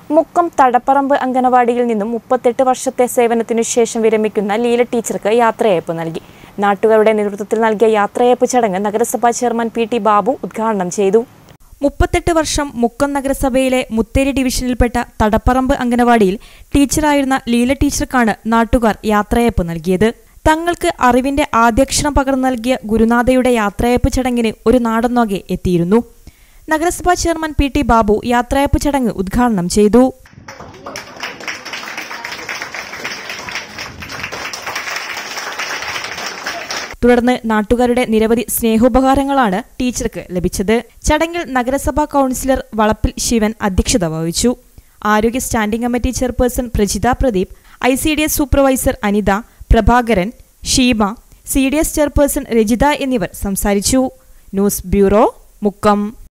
മുക്കം തടപ്പറമ്പ് അംഗനവാടിയിൽ നിന്നും മുപ്പത്തെട്ട് വർഷത്തെ സേവനത്തിനു ശേഷം വിരമിക്കുന്ന ലീല ടീച്ചർക്ക് യാത്രയയപ്പ് നൽകി നാട്ടുകാരുടെ നേതൃത്വത്തിൽ നൽകിയ യാത്രയയപ്പ് ചടങ്ങ് നഗരസഭാ ചെയർമാൻ പി ടി ബാബു ഉദ്ഘാടനം ചെയ്തു മുപ്പത്തെട്ട് വർഷം മുക്കം നഗരസഭയിലെ മുത്തേരി ഡിവിഷനിൽപ്പെട്ട തടപ്പറമ്പ് അംഗനവാടിയിൽ ടീച്ചറായിരുന്ന ലീല ടീച്ചർക്കാണ് നാട്ടുകാർ യാത്രയയപ്പ് നൽകിയത് തങ്ങൾക്ക് അറിവിന്റെ ആദ്യക്ഷരം പകർന്നു നൽകിയ ഗുരുനാഥയുടെ യാത്രയയപ്പ് ചടങ്ങിന് ഒരു നാടൊന്നാകെ എത്തിയിരുന്നു നഗരസഭാ ചെയർമാൻ പി ടി ബാബു യാത്രയയപ്പ് ചടങ്ങ് ഉദ്ഘാടനം ചെയ്തു തുടർന്ന് നാട്ടുകാരുടെ നിരവധി സ്നേഹോപകാരങ്ങളാണ് ടീച്ചർക്ക് ലഭിച്ചത് ചടങ്ങിൽ നഗരസഭാ കൗൺസിലർ വളപ്പിൽ ശിവൻ അധ്യക്ഷത വഹിച്ചു ആരോഗ്യ standing committee chairperson Prajitha Pradeep I C D S supervisor Anitha Prabhakaran Sheeba C D S chairperson Rajitha എന്നിവർ സംസാരിച്ചു ന്യൂസ് ബ്യൂറോ മുക്കം